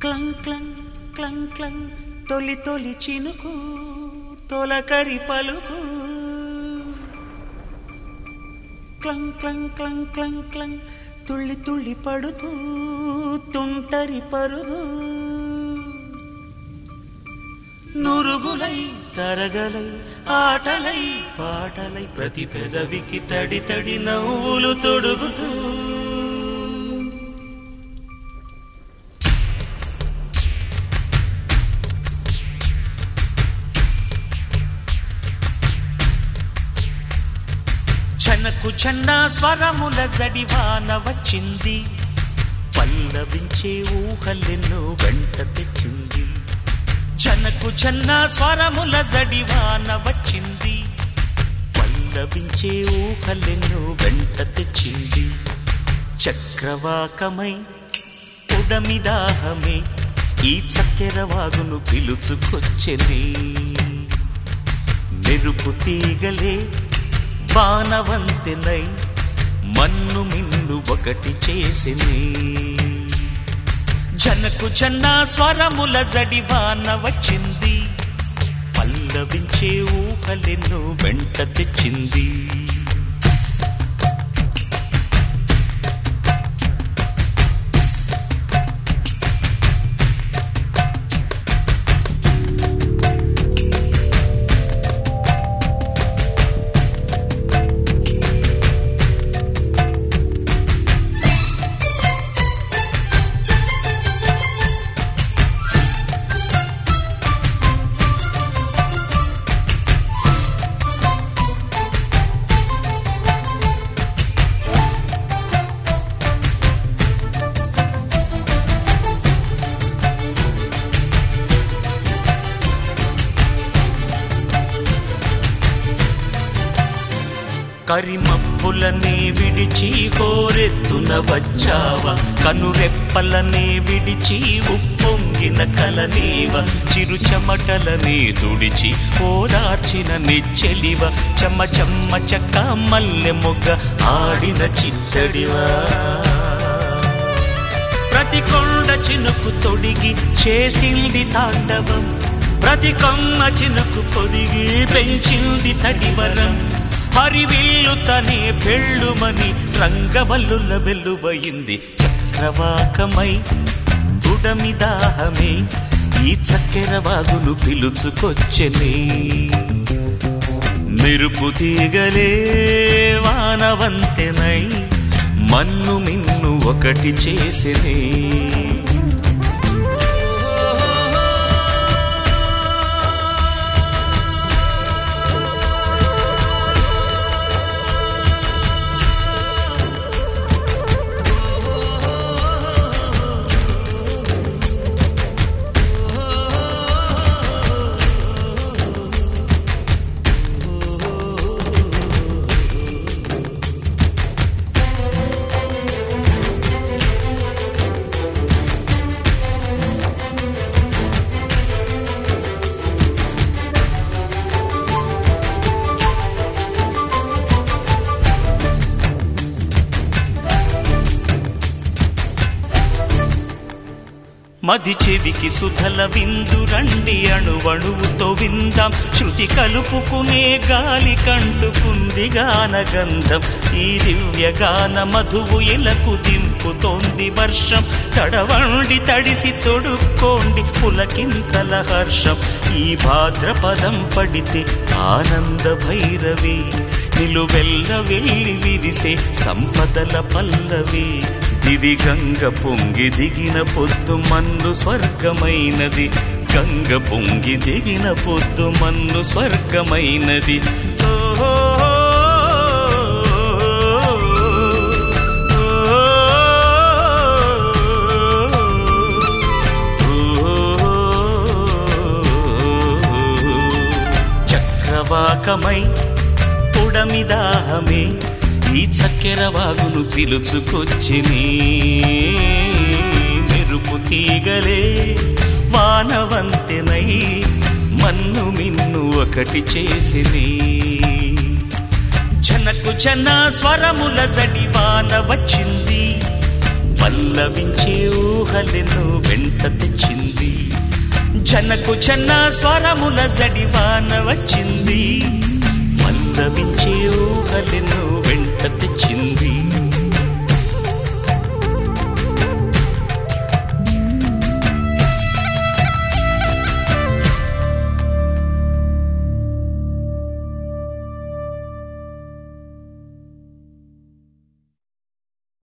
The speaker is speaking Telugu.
క్లంగ్ క్లంగ్ క్లంగ్ క్లంగ్ తొలి తొలి చినుకు తొలకరి పలుకు క్లంగ్ క్లంగ్ క్లంగ్ క్లంగ్ క్లంగ్ తుళ్ళి తుళ్ళి పడుతూ తుంటరి పరుగు నురుగులై తరగలై ఆటలై పాటలై ప్రతి పెదవికి తడి తడి నవ్వులు తొడుగుతూ చనకు చన్న స్వరముల జడివాన వచ్చింది పల్లవించే ఊహలెన్నో వెంట తెచ్చింది చనకు చన్న స్వరముల జడివాన వచ్చింది పల్లవించే ఊహలెన్నో వెంట తెచ్చింది చక్రవాకమై ఉడమిదాహమే ఈ చక్కెర వాగును పిలుచుకొచ్చెని మెరుపు తీగలే బాణవంతెనై మన్ను మిన్ను ఒకటి చేసింది జనకు జన్న స్వరముల జడివాన వచ్చింది పల్లవించే ఊహలెన్నో వెంట తెచ్చింది కరిమప్పులనే విడిచి కోరెత్తున వచ్చావా కనురెప్పలనే విడిచి ఉప్పొంగిన కలనీవ చిరు చెమటలనే తుడిచి ఓదార్చిన నిచ్చెలివ చెమ్మ చెమ్మ చెక్క మల్లె మొగ్గ ఆడిన చిత్తడివా ప్రతి కొండ చినుకు తొడిగి చేసింది తాండవం ప్రతి కొమ్మ చినుకు పొదిగి పెంచింది తడివరం హరివిల్లు తనే పెళ్ళుమని రంగవల్లుల వెల్లువయింది చక్రవాకమై బుడమిదాహమే ఈ చక్కెర వాగును పిలుచుకొచ్చెని మెరుపు తీగలే వానవంతెనై మన్ను మిన్ను ఒకటి చేసినే మది చెవికి సుధల విందు రండి అణువణువుతో విందాం శృతి కలుపుకునే గాలి కంటుకుంది గానగంధం ఈ దివ్య గాన మధువు ఇలకు దింపుతోంది వర్షం తడవండి తడిసి తొడుక్కోండి పులకింతల హర్షం ఈ భాద్రపదం పడితే ఆనంద భైరవి నిలువెల్ల వెళ్ళి విరిసే సంపదల పల్లవి దివి గంగ పొంగి దిగిన పొద్దు మన్ను స్వర్గమైనది గంగ పొంగి దిగిన పొద్దు మన్ను స్వర్గమైనది ఓహో చక్రవాకమై పుడమిదాహమే ఈ చక్కెర వాగును పిలుచుకొచ్చిని మెరుపు తీగలే వానవంతెనై మన్ను మిన్ను ఒకటి చేసిని జనకు జన స్వరముల జడివాన వచ్చింది పల్లవించే ఊహ ఊహలెన్నో వెంట తెచ్చింది జనకు చెన్న స్వరముల జడివాన వచ్చింది పల్లవించే ఊహలెన్నో వెంట తెచ్చింది